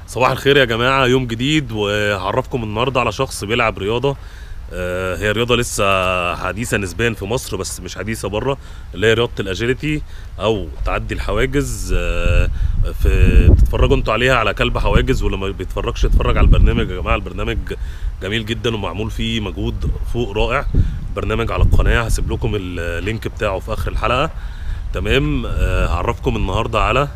صباح الخير يا جماعة يوم جديد وهعرفكم النهاردة على شخص بيلعب رياضة آه، هي رياضة لسه حديثة نسبيا في مصر بس مش حديثة بره اللي هي رياضة الاجيليتي او تعدي الحواجز آه، في تتفرجوا انتوا عليها على كلب حواجز واللي ما بيتفرجش يتفرج على البرنامج يا جماعة البرنامج جميل جدا ومعمول فيه مجهود فوق رائع برنامج على القناة هسيب لكم اللينك بتاعه في اخر الحلقة تمام آه، هعرفكم النهاردة على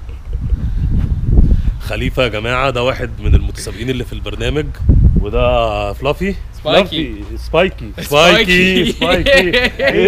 خليفة يا جماعة ده واحد من المتسابقين اللي في البرنامج وده فلافي سبايكي. فلافي سبايكي سبايكي. سبايكي سبايكي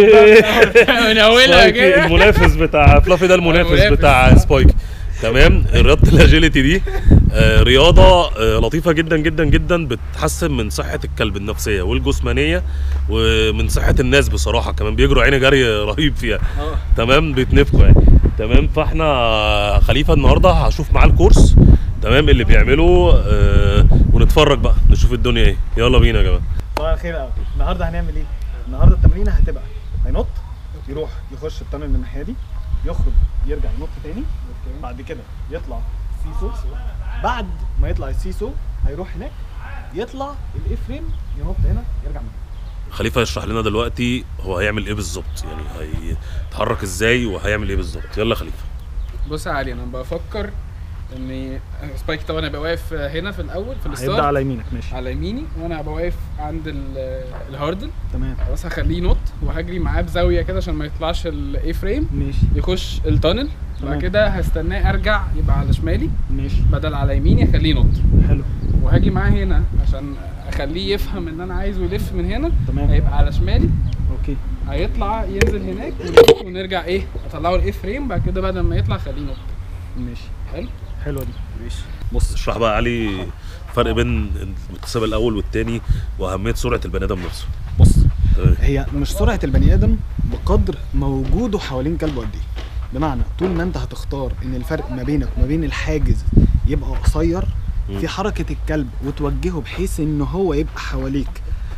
من اولها سبايكي كده المنافس بتاع فلافي ده المنافس المنافس. بتاع سبايكي تمام رياضة الاجيليتي دي آه، رياضة آه، لطيفة جدا جدا جدا بتحسن من صحة الكلب النفسية والجسمانية ومن صحة الناس بصراحة كمان بيجروا عيني جري رهيب فيها تمام بيتنفخوا يعني تمام فاحنا خليفه النهارده هشوف معاه الكورس تمام اللي بيعمله آه ونتفرج بقى نشوف الدنيا ايه يلا بينا يا جماعه صباح الخير قوي النهارده هنعمل ايه النهارده التمرينه هتبقى هينط يروح يخش التانل من الناحيه دي يخرج يرجع ينط تاني بعد كده يطلع سيسو بعد ما يطلع السيسو هيروح هناك يطلع الاي فريم ينط هنا يرجع من هنا. خليفه يشرح لنا دلوقتي هو هيعمل ايه بالظبط يعني هيتحرك ازاي وهيعمل ايه بالظبط يلا خليفه بص يا علي انا بفكر ان سبايك طبعا هيبقى واقف هنا في الاول في هيبدا الستارت على يمينك ماشي على يميني وانا هبقى واقف عند ال- الهاردل تمام بس هخليه ينط وهجري معاه بزاويه كده عشان ما يطلعش الاي فريم ماشي يخش التانل تمام. بعد كده هستناه ارجع يبقى على شمالي ماشي بدل على يميني اخليه ينط حلو وهاجي معاه هنا عشان اخليه يفهم ان انا عايزه يلف من هنا تمام هيبقى على شمالي اوكي هيطلع ينزل هناك ونلف ونرجع ايه اطلعه الاي فريم بعد كده بعد ما يطلع خليه ينط ماشي حلو حلوه دي ماشي بص اشرح بقى علي الفرق بين المتسابق الاول والتاني واهميه سرعه البني ادم نفسه بص تمام. هي مش سرعه البني ادم بقدر موجوده حوالين كلبه قد ايه بمعنى طول ما انت هتختار ان الفرق ما بينك وما بين الحاجز يبقى قصير مم. في حركه الكلب وتوجهه بحيث ان هو يبقى حواليك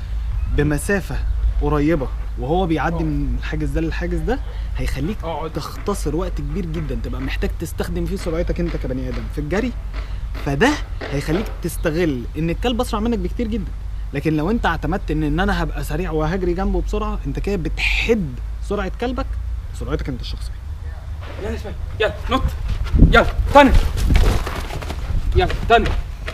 بمسافه قريبه وهو بيعدي من الحاجز ده للحاجز ده هيخليك اقعد تختصر وقت كبير جدا تبقى محتاج تستخدم فيه سرعتك انت كبني ادم في الجري فده هيخليك تستغل ان الكلب اسرع منك بكتير جدا لكن لو انت اعتمدت ان ان انا هبقى سريع وهجري جنبه بسرعه انت كده بتحد سرعه كلبك سرعتك انت الشخصيه يلا شوي يلا نط يلا تاني يلا تاني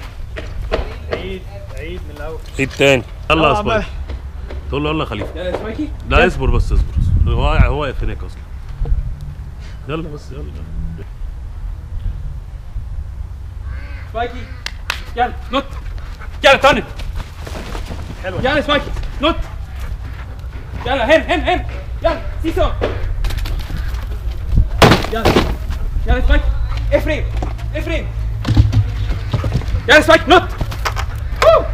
عيد عيد من الاول ايه التاني يلا يا يلا سبايكي تقول له يلا يا خليفه يلا يا سبايكي لا اصبر بس اصبر اصبر. هو هو واقف هناك اصلا يلا بس يلا سبايكي يلا نط يلا تاني حلوه يلا يا سبايكي نط يلا هن هن هن يلا سيسو يلا يلا يا سبايكي افريم افريم يلا يا سبايكي نط هو.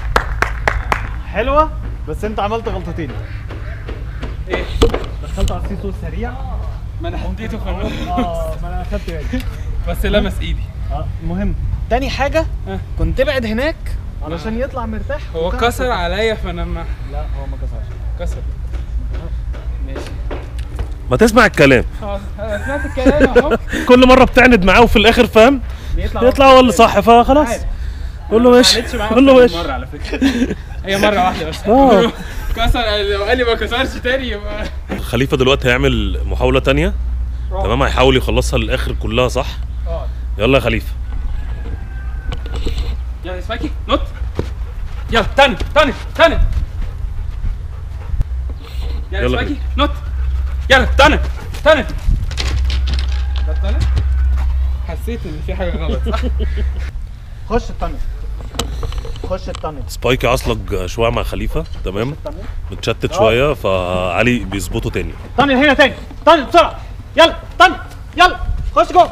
حلوه بس انت عملت غلطتين ايه دخلت على السيسو سريع ما انا حطيته في النص اه ما انا اخدت بالي بس لمس ايدي اه مهم تاني حاجه اه. كنت ابعد هناك علشان يطلع مرتاح هو وكان- كسر عليا فانا ما لا هو ما كسرش كسر ماشي ما تسمع الكلام خلاص انا سمعت الكلام اهو كل مره بتعند معاه وفي الاخر فاهم بيطلع يطلع هو اللي صح فخلاص عادي. قول له ماشي معلش معاه قول له أكتر من ماشي مره على فكره هي مره واحده بس آه. كسر لو قال لي ما كسرش تاني يبقى خليفه دلوقتي هيعمل محاوله تانية تمام هيحاول يخلصها للاخر كلها صح اه يلا يا خليفه يلا سبايكي نط يلا تاني تاني تاني يلا يلا سبايكي نط يلا تاني تاني ده تاني حسيت ان في حاجه غلط صح خش التانل خش التانل سبايكي عصلج شويه مع خليفه تمام التانل متشتت شويه فعلي بيظبطه تاني تانل هنا تاني تانل بسرعه يلا تانل يلا خش جوه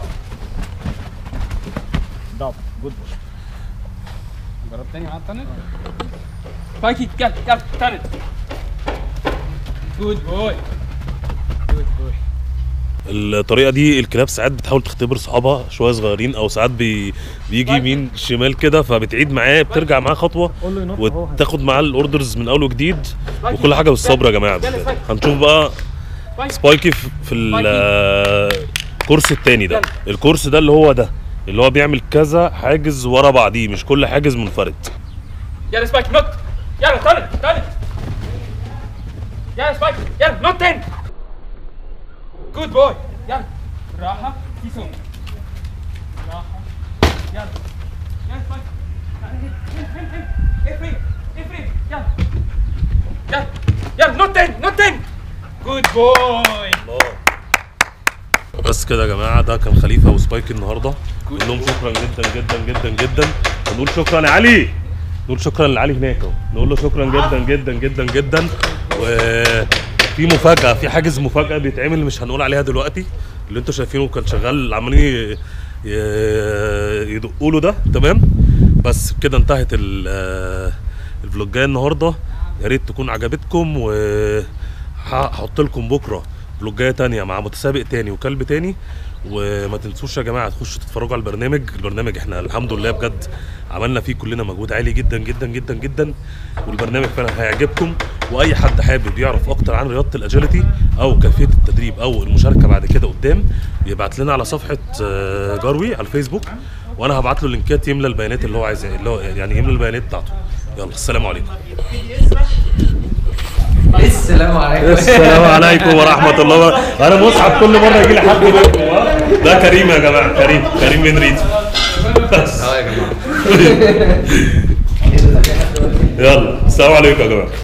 دب جود بوي جرب تاني مع التانل سبايكي يلا يلا تاني جود بوي جود بوي الطريقه دي الكلاب ساعات بتحاول تختبر صحابها شويه صغيرين او ساعات بي... بيجي يمين شمال كده فبتعيد معاه بترجع معاه خطوه قول له ينط اهو وتاخد معاه الاوردرز من اول وجديد وكل حاجه بالصبر يا جماعه هنشوف بقى سبايكي في في ال- الكورس التاني ده الكورس ده اللي هو ده اللي هو بيعمل كذا حاجز ورا بعضيه مش كل حاجز منفرد يلا سبايك نط يلا طالع طالع يلا سبايك يلا نط تاني جود بوي يلا راحة كيسو راحة يلا يلا سبايك تعال هنا هنا هنا هنا افريم افريم يلا يلا يلا نط تاني نط تاني جود بوي بس كده يا جماعه ده كان خليفه وسبايك النهارده نقول لهم شكرا جدا جدا جدا جدا ونقول شكرا لعلي نقول شكرا لعلي هناك اهو نقول له شكرا جدا جدا جدا جدا وفي مفاجاه في حاجز مفاجاه بيتعمل مش هنقول عليها دلوقتي اللي انتوا شايفينه كان شغال عمالين ي- ي- يدقوا له ده تمام بس كده انتهت ال- آه، الفلوجايه النهارده يا ريت تكون عجبتكم وهحط لكم بكره فلوجايه تانية مع متسابق تاني وكلب تاني وما تنسوش يا جماعه تخشوا تتفرجوا على البرنامج البرنامج احنا الحمد لله بجد عملنا فيه كلنا مجهود عالي جدا جدا جدا جدا والبرنامج فعلا هيعجبكم واي حد حابب يعرف اكتر عن رياضه الاجيلتي او كيفيه التدريب او المشاركه بعد كده قدام يبعت لنا على صفحه آه، جروي على الفيسبوك وانا هبعت له لينكات يملى البيانات اللي هو عايزها اللي هو يعني يملى البيانات بتاعته يلا السلام عليكم السلام عليكم السلام عليكم ورحمه الله وبركاته انا مصعب كل مره يجي لي حد منكم ها؟ ده كريم يا جماعه كريم كريم بن ريتو بس اه يا جماعه يلا السلام عليكم يا جماعه